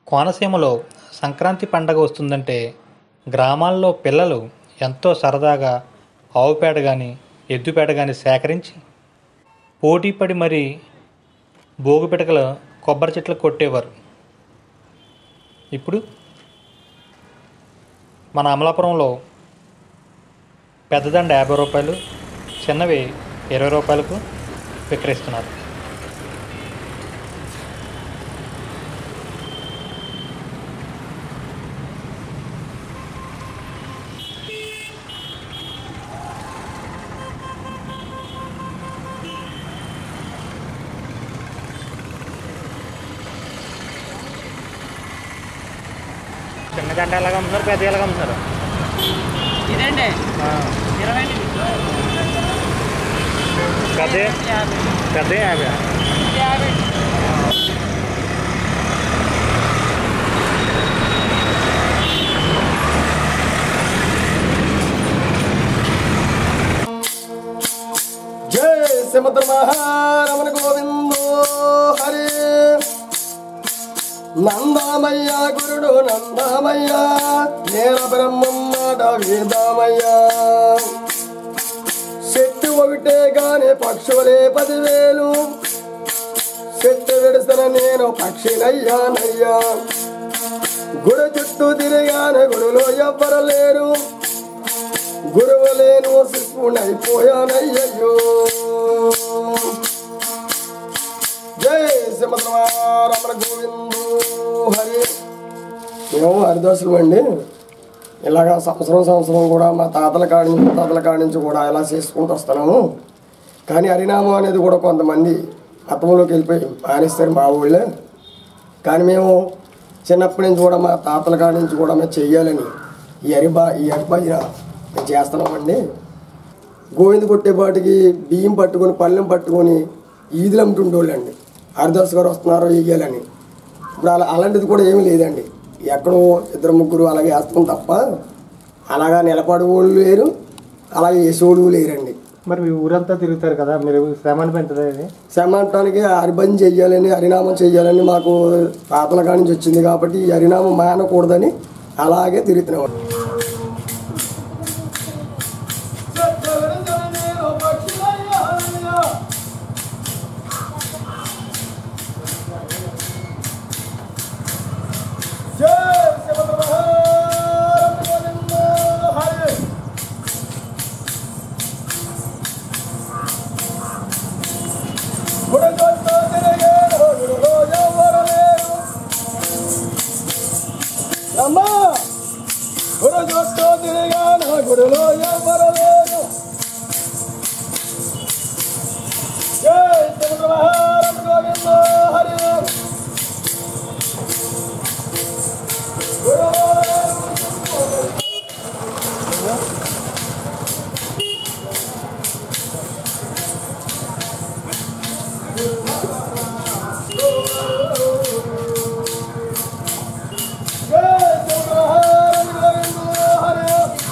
కోనసీమలో సంక్రాంతి పండగ వస్తుందంటే గ్రామాల్లో పిల్లలు ఎంతో సరదాగా ఆవు పేడ కానీ ఎద్దు పేడ కానీ సేకరించి పోటీపడి మరీ భోగి పిటకలు కొబ్బరి చెట్లకు కొట్టేవారు ఇప్పుడు మన అమలాపురంలో పెద్దదండ యాభై రూపాయలు చిన్నవి ఇరవై రూపాయలకు విక్రయిస్తున్నారు చిన్న దండ ఎలాగ అమ్ముతున్నారు పెద్ద ఎలాగ అమ్ముతున్నారు ఇదండి ఇరవై అండి పెద్ద యాభై పెద్ద యాభై యాభై జై శ్రీమద్ మహారమణ గోవిందో హరి నందామయ్య గురుడు నందామయ్య నేల బ్రహ్మం మాట వేదామయ్య చెట్టు ఒకటే గాని పక్షులే పదివేలు చెట్టు విడిసిన నేను పక్షినయ్యానయ్యా గుడి చుట్టూ తిరిగాను గుడిలో ఎవ్వరు లేరు గురువు లేను శిశువునైపోయానయ్యో జై శ్రీమద్రమణ గోవిందు హరి మేము హరిదాసులు అండి ఇలాగా సంవత్సరం సంవత్సరం కూడా మా తాతల కాడి నుంచి తాతల కాడి నుంచి కూడా ఇలా చేసుకుంటూ వస్తున్నాము కానీ హరినామం అనేది కూడా కొంతమంది మతంలోకి వెళ్ళిపోయి మానేస్తారు మా ఊళ్ళో కానీ మేము చిన్నప్పటి నుంచి కూడా మా తాతల కాడి నుంచి కూడా మేము చెయ్యాలని ఈ హరిబా ఈ హరిభజన మేము చేస్తున్నామండి గోవింద కొట్టేపాటికి బియ్యం పట్టుకొని పళ్ళెం పట్టుకొని ఈదులు అమ్ముతుండోళ్ళండి హరిదాస్ గారు వస్తున్నారు ఇయ్యాలని ఇప్పుడు అలా అలాంటిది కూడా ఏమీ లేదండి ఎక్కడో ఇద్దరు ముగ్గురు అలాగే వేస్తాం తప్ప అలాగా నిలబడి వాళ్ళు లేరు అలాగే వేసేవాళ్ళు లేరండి మరి మీ ఊరంతా తిరుగుతారు కదా మీరు శ్రమను పెంచలేదు శమాంతానికి హరిభజన చెయ్యాలని హరినామం చెయ్యాలని మాకు తాతల కాడి నుంచి వచ్చింది కాబట్టి ఈ హరినామం మానకూడదని అలాగే తిరుగుతున్నాం అమ్మా గురు చూస్తూ తిరిగాను గుడిలో ఎవరు లేరు జై చంద్రమహారం గోవింద హరి గురు జై చంద్రమహారం గోవింద హరి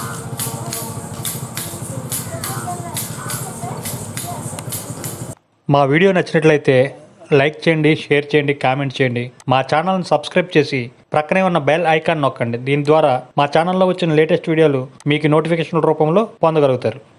మా వీడియో నచ్చినట్లయితే లైక్ చేయండి షేర్ చేయండి కామెంట్ చేయండి మా ఛానల్ని సబ్స్క్రైబ్ చేసి ప్రక్కనే ఉన్న బెల్ ఐకాన్ నొక్కండి దీని ద్వారా మా ఛానల్లో వచ్చిన లేటెస్ట్ వీడియోలు మీకు నోటిఫికేషన్ రూపంలో పొందగలుగుతారు